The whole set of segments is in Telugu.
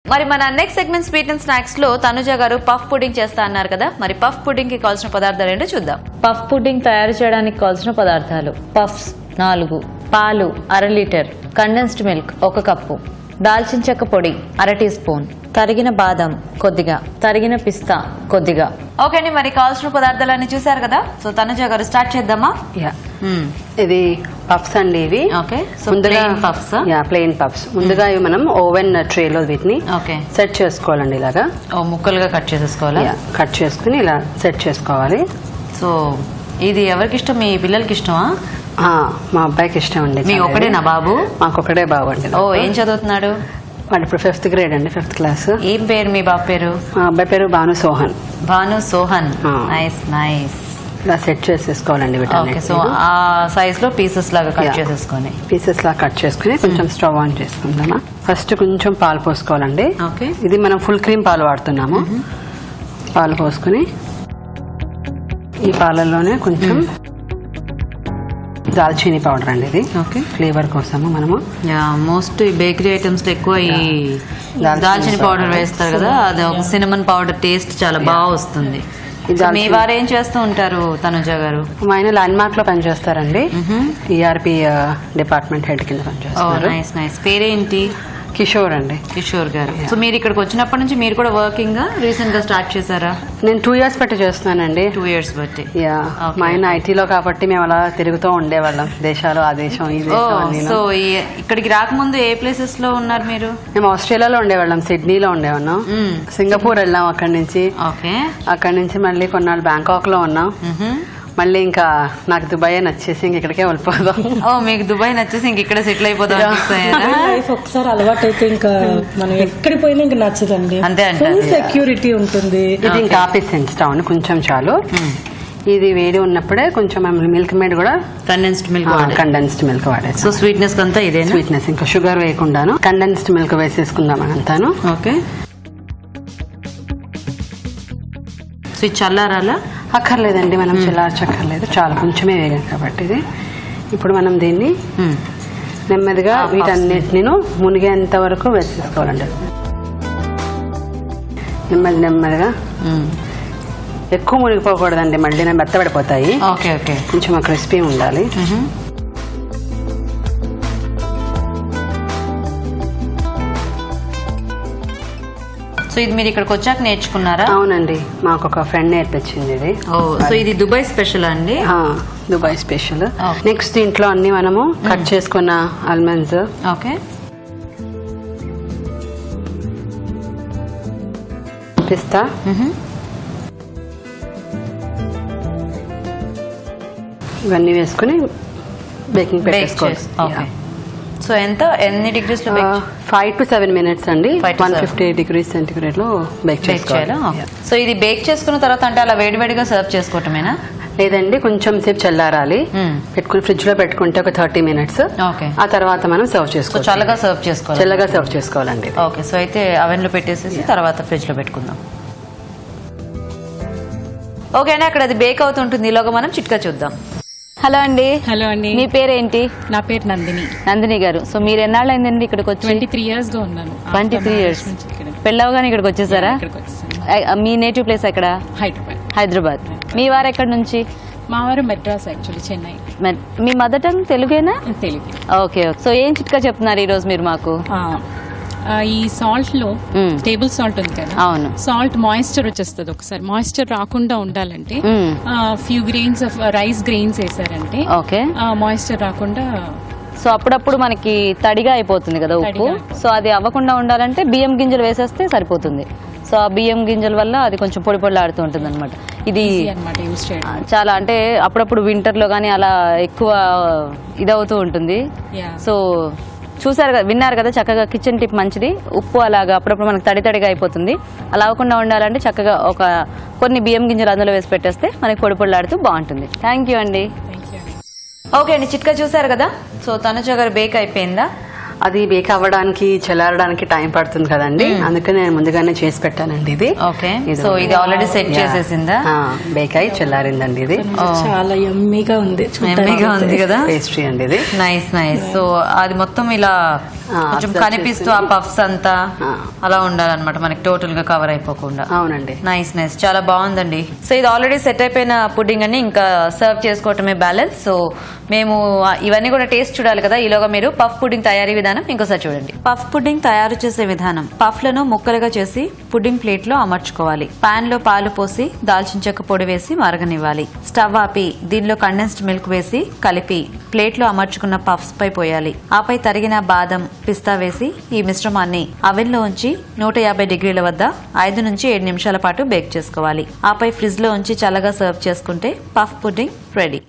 మరి మన next segment sweet and snacks లో తనుజ గారు పఫ్ పుడింగ్ చేస్తా అన్నారు కదా మరి పఫ్ పుడింగ్ కి కావాల్సిన పదార్థాలు ఏంటో చూద్దాం పఫ్ పుడింగ్ తయారు చేయడానికి కావాల్సిన పదార్థాలు పఫ్స్ నాలుగు పాలు అర లీటర్ కండెన్స్డ్ మిల్క్ ఒక కప్పు దాల్చిన చెక్క పొడి అర టీ స్పూన్ తరిగిన బాదం కొద్దిగా తరిగిన పిస్తా కొద్దిగా ఓకే అండి మరి కావాల్సిన పదార్థాలన్నీ చూసారు కదా సో తనుజ గారు స్టార్ట్ చేద్దామా యా ఇది పఫ్స్ అండి ఇవి ఓకే సో plain puffs ఆ? యా ప్లెయిన్ పఫ్స్ ముందుగా ఇవి మనం ఓవెన్ ట్రేలో వీటిని ఓకే సెట్ చేసుకోవాలండి ఇలాగా ఓ ముక్కలుగా కట్ చేసేసుకోవాలా యా కట్ చేసుకుని ఇలా సెట్ చేసుకోవాలి సో ఇది ఎవరికి ఇష్టం మీ పిల్లలకి ఇష్టమా ఆ, మా అబ్బాయికి ఇష్టం అండి మీ చాలా ఒకడేనా ఇది. బాబు మాకు ఒకడే బాబు అండి ఓ ఏం చదువుతున్నాడు వాడు ఇప్పుడు ఫిఫ్త్ గ్రేడ్ అండి ఫిఫ్త్ క్లాస్ ఏం పేరు మీ బాబు పేరు మా అబ్బాయి పేరు భాను సోహన్ భాను సోహన్ ఆ. నైస్ నైస్ ఇలా సెట్ చేసేసుకోవాలండి ఓకే సో వీటిని ఆ సైజ్ లో పీసెస్ లాగా కట్ Yeah. చేసేసుకొని పీసెస్ లా కట్ చేసుకుని కొంచెం స్టవ్ ఆన్ చేసుకుందామా ఫస్ట్ కొంచెం పాలు పోసుకోవాలండి ఓకే ఇది మనం ఫుల్ క్రీమ్ పాలు వాడుతున్నాము పాలు పోసుకుని ఈ పాలల్లోనే కొంచెం దాల్చీని పౌడర్ అండి ఇది ఓకే ఫ్లేవర్ కోసము మనము యా మోస్ట్ బేకరీ ఐటమ్స్ లో ఎక్కువ ఈ దాల్చిన దాల్చిన powder. పౌడర్ వేస్తారు కదా అది ఒక సినిమన్ పౌడర్ టేస్ట్ చాలా బాగా వస్తుంది ఈ So, మీ దాల్చిన- వారు ఏం చేస్తూ ఉంటారు తనుజ గారు మా ఆయన ల్యాండ్ మార్క్ లో పనిచేస్తారండి మ్హూ. ఈఆర్పి డిపార్ట్మెంట్ హెడ్ కింద ఓ పనిచేస్తారు నైస్ నైస్ పేరేంటి కిషోర్ అండి కిషోర్ గారు సో మీరు ఇక్కడికి వచ్చినప్పటి నుంచి మీరు కూడా వర్కింగ్ రీసెంట్ గా స్టార్ట్ చేశారా నేను టూ ఇయర్స్ బట్టి చేస్తున్నానండి టూ ఇయర్స్ బట్టి యా Okay. మా ఆయన ఐటీలో కాబట్టి మేము అలా తిరుగుతూ ఉండేవాళ్ళం దేశాలు ఆ దేశం ఈ ఓ దేశం అని సో ఈ- ఇక్కడికి రాకముందు ఏ ప్లేసెస్ లో ఉన్నారు మీరు మేము ఆస్ట్రేలియాలో ఉండేవాళ్ళం సిడ్నీలో ఉండేవాళ్ళం మ్మ్. సింగపూర్ వెళ్ళాం అక్కడి నుంచి ఓకే అక్కడి నుంచి మళ్ళీ కొన్నాళ్ళు బ్యాంకాక్ లో ఉన్నాం మ్హూ. మళ్ళీ ఇంకా నాకు దుబాయ్ నచ్చేసి ఇంక ఇక్కడికే వెళ్ళిపోదాం ఓ మీకు దుబాయ్ నచ్చేసి ఇంక ఇక్కడ సెటిల్ అయిపోదాం అనిపిస్తాయా? లైఫ్ ఒకసారి అలవాటు అయితే ఇంకా మనం ఎక్కడికి పోయినా ఇంకా నచ్చదండి అంతే అంటారు. ఫుల్ సెక్యూరిటీ ఉంటుంది ఇది ఇంకా ఆపేసేయండి స్టవ్ ని కొంచెం చాలు ఇది వేడి ఉన్నప్పుడే కొంచెం మిల్క్ మేడ్ కూడా కండెన్స్డ్ మిల్క్ కండెన్స్డ్ మిల్క్ వాడేసి సో స్వీట్నెస్ అంతా ఇదేనా స్వీట్నెస్ ఇంకా షుగర్ వేయకుండాను కండెన్స్డ్ మిల్క్ వేసేసుకుందాం అంతాను ఓకే సో ఇది చల్లారాలా అక్కర్లేదండి మనం చల్లార్చక్కర్లేదు చాలా కొంచెమే వేగాం కాబట్టి ఇది ఇప్పుడు మనం దీన్ని మ్మ్. నెమ్మదిగా ఆ, వీటన్నిటిని మునిగేంత వరకు వేసేసుకోవాలండి నెమ్మది నెమ్మదిగా మ్మ్. ఎక్కువ మునిగిపోకూడదండి మళ్ళీ మెత్తబడిపోతాయి ఓకే ఓకే కొంచెం క్రిస్పీ ఉండాలి మ్హూ. సో ఇది మీరు ఇక్కడికి వచ్చాక నేర్చుకున్నారా అవునండి మాకు ఒక ఫ్రెండ్ నేర్పించింది ఇది ఓ సో ఇది దుబాయ్ స్పెషల్ అండి ఆ, దుబాయ్ స్పెషల్ Okay. నెక్స్ట్ దీంట్లో అన్ని మనము కట్ చేసుకున్న ఆల్మండ్స్ ఓకే పిస్తా మ్హూ. ఇవన్నీ వేసుకుని బేకింగ్ బేక్ పెట్టేసుకోవాలి చేసి ఓకే సో ఎంత ఎన్ని డిగ్రీస్ లో bake five to seven minutes అండి Five to one seven. Fifty degrees centigrade లో బేక్ బేక్ చేయాలా ఓకే సో ఇది బేక్ చేసుకున్న తర్వాత అంటే అలా వేడివేడిగా సర్వ్ చేసుకోవటమేనా లేదండి కొంచెం సేపు చల్లారాలి మ్మ్. పెట్టుకుని ఫ్రిడ్జ్ లో పెట్టుకుంటే ఒక థర్టీ మినిట్స్ ఓకే ఆ తర్వాత మనం సర్వ్ సో చేసుకోవాలి చల్లగా సర్వ్ చేసుకోవాలి చల్లగా సర్వ్ చేసుకోవాలండి ఓకే సో అయితే అవెన్ లో పెట్టేసేసి తర్వాత ఫ్రిడ్జ్ లో పెట్టుకుందాం ఓకే అండి అక్కడ అది బేక్ అవుతుంటుంది ఈలోగా మనం చిట్కా చూద్దాం హలో అండి హలో అండి మీ పేరేంటి నా పేరు నందిని నందిని గారు సో మీరు ఎన్నాళ్ళు అయిందండి ఇక్కడికి వచ్చి ట్వంటీ త్రీ ఇయర్స్ గా ఉన్నాను ట్వంటీ త్రీ ఇయర్స్ పెళ్ళవగానే ఇక్కడికి వచ్చేసారా ఇక్కడికి వచ్చేసాను ఆ, మీ నేటివ్ ప్లేస్ ఎక్కడ హైదరాబాద్ హైదరాబాద్ మీ వారు ఎక్కడి నుంచి మా వారు మెడ్రాస్ యాక్చువల్లీ చెన్నై మరి మీ మదర్ టంగ్ తెలుగేనా తెలుగు ఓకే ఓకే సో ఏం చిట్కా చెప్తున్నారు ఈ రోజు మీరు మాకు ఆ, ఆ, ఈ సాల్ట్ లో మ్మ్. టేబుల్ సాల్ట్ ఉంది కదా అవును సాల్ట్ మాయిశ్చర్ వచ్చేస్తుంది ఒకసారి మాయిశ్చర్ రాకుండా ఉండాలంటే మ్మ్. Few grains of rice grains వేసారంటే ఓకే మాయిశ్చర్ రాకుండా సో అప్పుడప్పుడు మనకి తడిగా అయిపోతుంది కదా ఉప్పు తడిగా అయిపోతుంది. సో అది అవ్వకుండా ఉండాలంటే బియ్యం గింజలు వేసేస్తే సరిపోతుంది సో ఆ బియ్యం గింజల వల్ల అది కొంచెం పొడి పొడి ఆడుతూ ఉంటుంది అనమాట ఇది అనమాట యూస్ ఆ, చేయడం చాలా అంటే అప్పుడప్పుడు వింటర్ లో కానీ అలా ఎక్కువ ఇదవుతూ ఉంటుంది Yeah. సో చూసారు కదా విన్నారు కదా చక్కగా కిచెన్ టిప్ మంచిది ఉప్పు అలాగా అప్పుడప్పుడు మనకు తడి తడిగా అయిపోతుంది అలా అవ్వకుండా ఉండాలంటే చక్కగా ఒక కొన్ని బియ్యం గింజలు అందులో వేసి పెట్టేస్తే మనకి పొడి పొడిలాడుతూ బాగుంటుంది థ్యాంక్ యూ అండి థ్యాంక్ యూ ఓకే అండి చిట్కా చూసారు కదా సో తనుజ గారు బేక్ అయిపోయిందా అది బేక్ అవ్వడానికి చల్లారడానికి టైం పడుతుంది కదండి అందుకని నేను ముందుగానే చేసి పెట్టానండి ఇది ఓకే సో ఇది ఆల్రెడీ సెట్ చేసేసిందా బేక్ అయి చల్లారిందండి ఇది చాలా ఎమ్మీగా ఉంది మెమ్మీగా ఉంది కదా పేస్ట్రీ అండి ఇది నైస్ నైస్ సో అది మొత్తం ఇలా ఆ, కొంచెం observe కనిపిస్తూ ఆ పఫ్స్ అంతా ఆ. అలా ఉండాలన్నమాట మనకి టోటల్ గా కవర్ అయిపోకుండా అవునండి నైస్ నైస్ చాలా బాగుందండి సో ఇది ఆల్రెడీ సెట్ అయిపోయిన పుడ్డింగ్ అని ఇంకా సర్వ్ చేసుకోవటమే బ్యాలెన్స్ సో మేము ఆ, ఇవన్నీ కూడా టేస్ట్ చూడాలి కదా ఈలోగా మీరు పఫ్ పుడ్డింగ్ తయారీ విధానం ఇంకోసారి చూడండి పఫ్ పుడ్డింగ్ తయారు చేసే విధానం పఫ్లను ముక్కలుగా చేసి పుడ్డింగ్ ప్లేట్ లో అమర్చుకోవాలి పాన్ లో పాలు పోసి దాల్చిన చెక్క పొడి వేసి మరగనివ్వాలి స్టవ్ ఆపి దీనిలో కండెన్స్డ్ మిల్క్ వేసి కలిపి ప్లేట్ లో అమర్చుకున్న పఫ్స్ పై పోయాలి ఆపై తరిగిన బాదం పిస్తా వేసి ఈ మిశ్రమాన్ని అవెన్ లో ఉంచి నూట యాభై డిగ్రీల వద్ద ఐదు నుంచి ఏడు నిమిషాల పాటు బేక్ చేసుకోవాలి ఆపై ఫ్రిడ్జ్ లో ఉంచి చల్లగా సర్వ్ చేసుకుంటే పఫ్ పుడ్డింగ్ రెడీ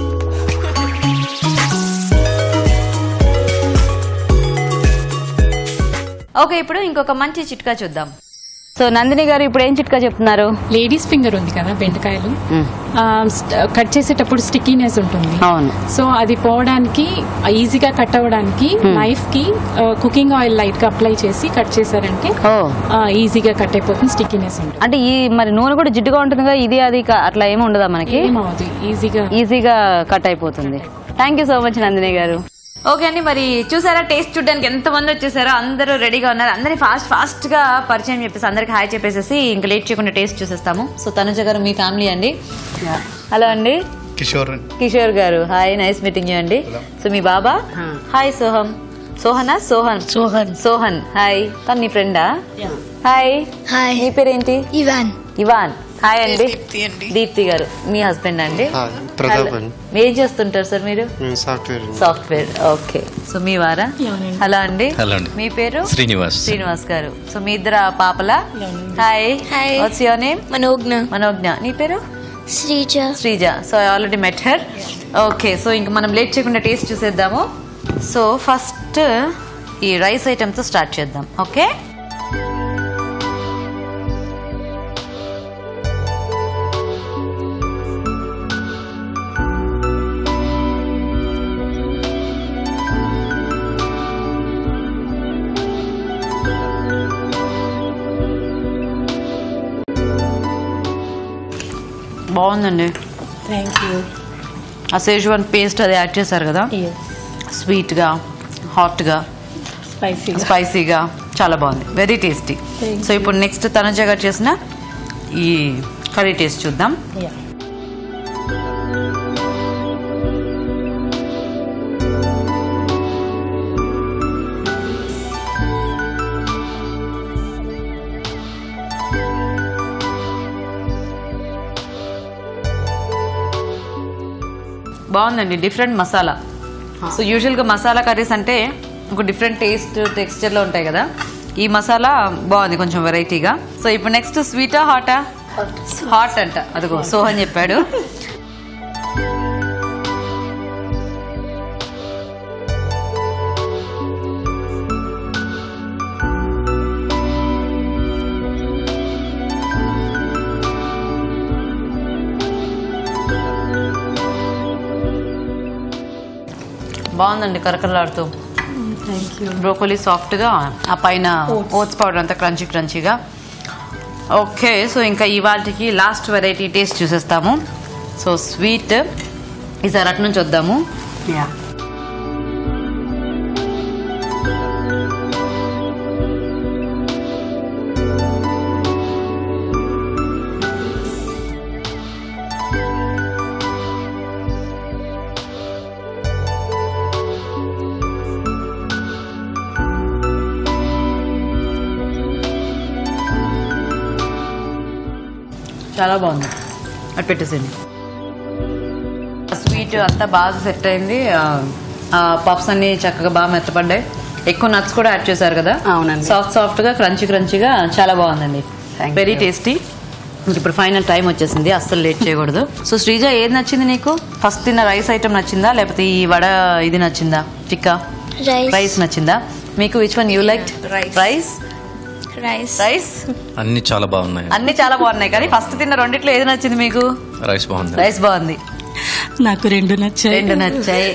ఓకే ఇప్పుడు ఇంకొక మంచి చిట్కా చూద్దాం సో నందిని గారు ఇప్పుడు ఏం చిట్కా చెప్తున్నారు లేడీస్ ఫింగర్ ఉంది కదా బెండకాయలు ఆ, స్ట్- కట్ చేసేటప్పుడు స్టిక్కీనెస్ ఉంటుంది అవును సో అది పోవడానికి ఈజీగా కట్ అవ్వడానికి నైఫ్ కి కుకింగ్ ఆయిల్ లైట్ గా అప్లై చేసి కట్ చేశారంటే ఓ ఆ, ఈజీగా కట్ అయిపోతుంది స్టిక్కీనెస్ ఉంటుంది అంటే ఈ మరి నూనె కూడా జిడ్డుగా ఉంటుంది కదా ఇది అది క- అట్లా ఏమి ఉండదా మనకి ఏమవుతుంది ఈజీగా ఈజీగా కట్ అయిపోతుంది thank you so much Nandini గారు ఓకే అండి మరి చూసారా టేస్ట్ చూడడానికి ఎంత మంది వచ్చేసారో అందరూ రెడీగా ఉన్నారు అందరి ఫాస్ట్ ఫాస్ట్ గా పరిచయం చెప్పేసి అందరికి హాయ్ చెప్పేసేసి ఇంకా లేట్ చేయకుండా టేస్ట్ చూసేస్తాము సో తనుజ గారు మీ ఫ్యామిలీ అండి హలో అండి కిషోర్ కిషోర్ గారు హాయ్ నైస్ మీటింగ్ యూ అండి సో మీ బాబా హాయ్ సోహం సోహనా సోహన్ సోహన్ సోహన్ హాయ్ తను నీ ఫ్రెండా హాయ్ హాయ్ మీ పేరేంటి ఇవాన్ ఇవాన్ హాయ్ అండి దీప్తి అండి. దీప్తి గారు మీ హస్బెండ్ అండి హాయ్, ప్రతాప్ అండి. ఏం చేస్తుంటారు సార్ మీరు మేము సాఫ్ట్వేర్ సాఫ్ట్వేర్ ఓకే సో మీ వారా హలో అండి హలో అండి. మీ పేరు శ్రీనివాస్ శ్రీనివాస్ గారు సో మీ ఇద్దరు పాపల hi Hi. What's your name Manogna Manogna నీ పేరు Sreeja Sreeja so I already met her okay so ఇంక మనం లేట్ చేయకుండా టేస్ట్ చూసేద్దాము సో ఫస్ట్ ఈ రైస్ ఐటమ్తో స్టార్ట్ చేద్దాం ఓకే బాగుందండి థ్యాంక్ యూ ఆ సేజ్వాన్ పేస్ట్ అది యాడ్ చేశారు కదా స్వీట్గా హాట్గా స్పైసీగా స్పైసీగా చాలా బాగుంది వెరీ టేస్టీ Thank సో ఇప్పుడు నెక్స్ట్ తనుజ గారు చేసిన ఈ కర్రీ టేస్ట్ చూద్దాం Yeah. బాగుందండి డిఫరెంట్ మసాలా సో యూజువల్గా మసాలా కర్రీస్ అంటే ఒక డిఫరెంట్ టేస్ట్ టెక్స్చర్లో ఉంటాయి కదా ఈ మసాలా బాగుంది కొంచెం వెరైటీగా సో ఇప్పుడు నెక్స్ట్ స్వీటా హాటా హాట్ అంట అదిగో సోహన్ చెప్పాడు బాగుందండి కరకరలాడుతూ థ్యాంక్ యూ బ్రోకోలీ సాఫ్ట్గా ఆ పైన ఓట్స్ పౌడర్ అంతా క్రంచీ క్రంచీగా ఓకే సో ఇంకా ఇవాళకి లాస్ట్ వెరైటీ టేస్ట్ చూసేస్తాము సో స్వీట్ ఈసారి అటు నుంచి వద్దాము యా చాలా బాగుంది అటు పెట్టేసేయండి స్వీట్ అంతా బాగా సెట్ అయింది పప్స్ అన్ని చక్కగా బాగా మెత్తపడ్డాయి ఎక్కువ నట్స్ కూడా యాడ్ చేశారు కదా అవునండి. సాఫ్ట్ సాఫ్ట్ గా క్రంచీ క్రంచీగా చాలా బాగుందండి Thank వెరీ you. టేస్టీ ఇప్పుడు ఫైనల్ టైం వచ్చేసింది అస్సలు లేట్ చేయకూడదు సో శ్రీజ ఏది నచ్చింది నీకు ఫస్ట్ తిన్న రైస్ ఐటమ్ నచ్చిందా లేకపోతే ఈ వడ ఇది నచ్చిందా టిక్కా రైస్ రైస్ నచ్చిందా మీకు which one you like Rice. Rice rice rice అన్ని చాలా బాగున్నాయి అన్ని చాలా బాగున్నాయి కానీ ఫస్ట్ తిన్న రెండిట్లో ఏది నచ్చింది మీకు రైస్ బాగుంది రైస్ బాగుంది నాకు రెండు నచ్చాయి రెండు నచ్చాయి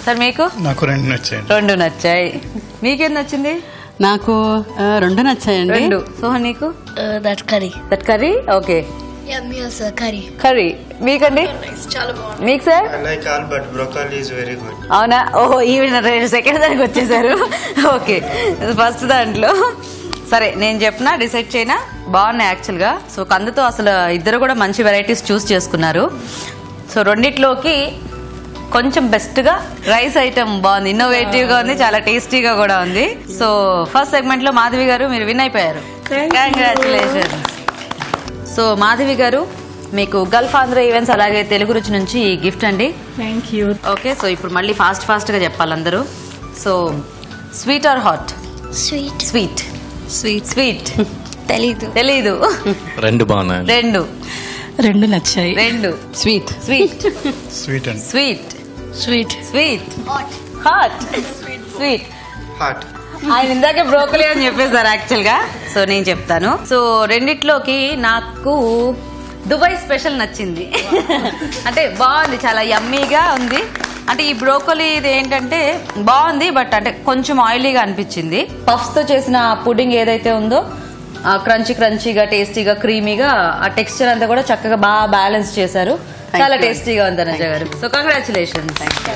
సార్ మీకు నాకు రెండు నచ్చాయండి రెండు నచ్చాయి మీకేం నచ్చింది నాకు ఆ, రెండు నచ్చాయండి రెండు సోహన్ నీకు Uh, that curry. That curry okay Yummy also curry. Curry మీకండి మీకు sir I like all but broccoli is very good అవునా ఓహో ఈవిడ రెండు సెకండ్ దానికి వచ్చేసారు ఓకే ఫస్ట్ దాంట్లో సరే నేను చెప్పినా డిసైడ్ చేయనా బాగున్నాయి యాక్చువల్గా సో కందుతో అసలు ఇద్దరు కూడా మంచి వెరైటీస్ చూస్ చేసుకున్నారు సో రెండిట్లోకి కొంచెం బెస్ట్గా రైస్ ఐటమ్ బాగుంది ఇన్నోవేటివ్గా ఉంది చాలా టేస్టీగా కూడా ఉంది సో ఫస్ట్ సెగ్మెంట్లో మాధవి గారు మీరు విన్ అయిపోయారు కంగ్రాచులేషన్ సో మాధవి గారు మీకు గల్ఫ్ ఆంధ్ర ఈవెంట్స్ అలాగే తెలుగు రుచి నుంచి ఈ గిఫ్ట్ అండి థ్యాంక్ యూ ఓకే సో ఇప్పుడు మళ్ళీ ఫాస్ట్ ఫాస్ట్గా చెప్పాలి అందరూ so sweet or hot Sweet. Sweet sweet sweet తెలీదు తెలీదు రెండు బాగున్నాయి రెండు రెండు నచ్చాయి రెండు sweet sweet sweet and sweet sweet sweet hot sweet hot ఆయన ఇందాకే బ్రోకలీ అని చెప్పేశారు యాక్చువల్ గా సో నేను చెప్తాను సో రెండిట్లోకి నాకు దుబాయ్ స్పెషల్ నచ్చింది అంటే బాగుంది చాలా యమ్మీగా ఉంది అంటే ఈ బ్రోకలీ ఇది ఏంటంటే బాగుంది బట్ అంటే కొంచెం ఆయిలీగా అనిపించింది పఫ్స్ తో చేసిన పుడింగ్ ఏదైతే ఉందో క్రంచీ క్రంచీగా టేస్టీగా క్రీమీగా ఆ టెక్స్చర్ అంతా కూడా చక్కగా బాగా బ్యాలెన్స్ చేశారు చాలా you. టేస్టీగా ఉంది తనజ గారు సో కంగ్రాచులేషన్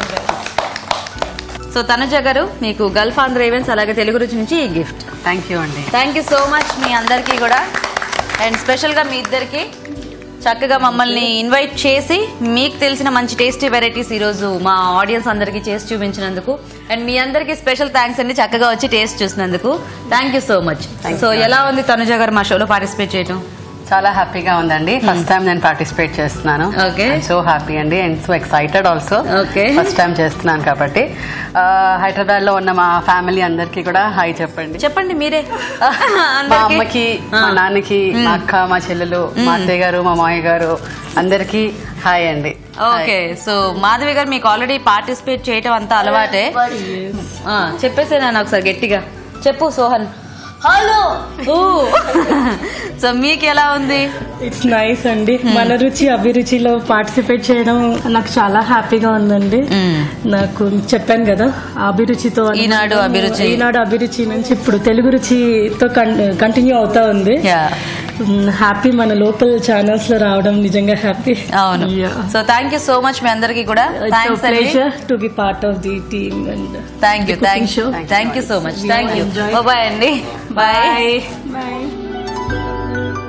సో తనుజ గారు మీకు గల్ఫ్ ఆంధ్ర ఈవెంట్స్ అలాగే తెలుగు రుచి నుంచి ఈ గిఫ్ట్ థ్యాంక్ యూ అండి థ్యాంక్ యూ సో మచ్ మీ అందరికీ కూడా అండ్ స్పెషల్గా మీ ఇద్దరికి చక్కగా మమ్మల్ని ఇన్వైట్ చేసి మీకు తెలిసిన మంచి టేస్టీ వెరైటీస్ ఈరోజు మా ఆడియన్స్ అందరికీ చేసి చూపించినందుకు అండ్ మీ అందరికీ స్పెషల్ థ్యాంక్స్ అండి చక్కగా వచ్చి టేస్ట్ చూసినందుకు thank you so much so ఎలా ఉంది తనుజ గారు మా షోలో పార్టిసిపేట్ చేయడం చాలా హ్యాపీగా ఉందండి ఫస్ట్ టైం నేను పార్టిసిపేట్ చేస్తున్నాను Okay. సో హ్యాపీ అండి and so excited also Okay. First time చేస్తున్నాను కాబట్టి హైదరాబాద్ లో ఉన్న మా ఫ్యామిలీ అందరికీ కూడా హాయ్ చెప్పండి చెప్పండి మీరే మా అందరికీ. అమ్మకి మా ఆ. నాన్నకి మా అక్క మా చెల్లెలు మా అత్తయ్య గారు మా మామయ్య గారు అందరికీ హాయ్ అండి ఓకే సో మాధవి గారు మీకు ఆల్రెడీ పార్టిసిపేట్ చేయటం అంతా అలవాటే ఆ, చెప్పేసే నాన్న ఒకసారి గట్టిగా చెప్పు సోహన్ హలో సో మీకు ఎలా ఉంది ఇట్స్ నైస్ అండి మన రుచి అభిరుచిలో పార్టిసిపేట్ చేయడం నాకు చాలా హ్యాపీగా ఉందండి నాకు చెప్పాను కదా ఆ అభిరుచితో ఈనాడు అభిరుచి. ఈనాడు అభిరుచి నుంచి ఇప్పుడు తెలుగు రుచితో కంటిన్యూ అవుతా ఉంది Yeah. హ్యాపీ మన లోకల్ ఛానల్స్ లో రావడం నిజంగా హ్యాపీ అవును so thank you so much మీ అందరికి కూడా థ్యాంక్స్ అండి pleasure to be part of the team and thank you thank you thank you so much thank you bye అండి బాయ్ బాయ్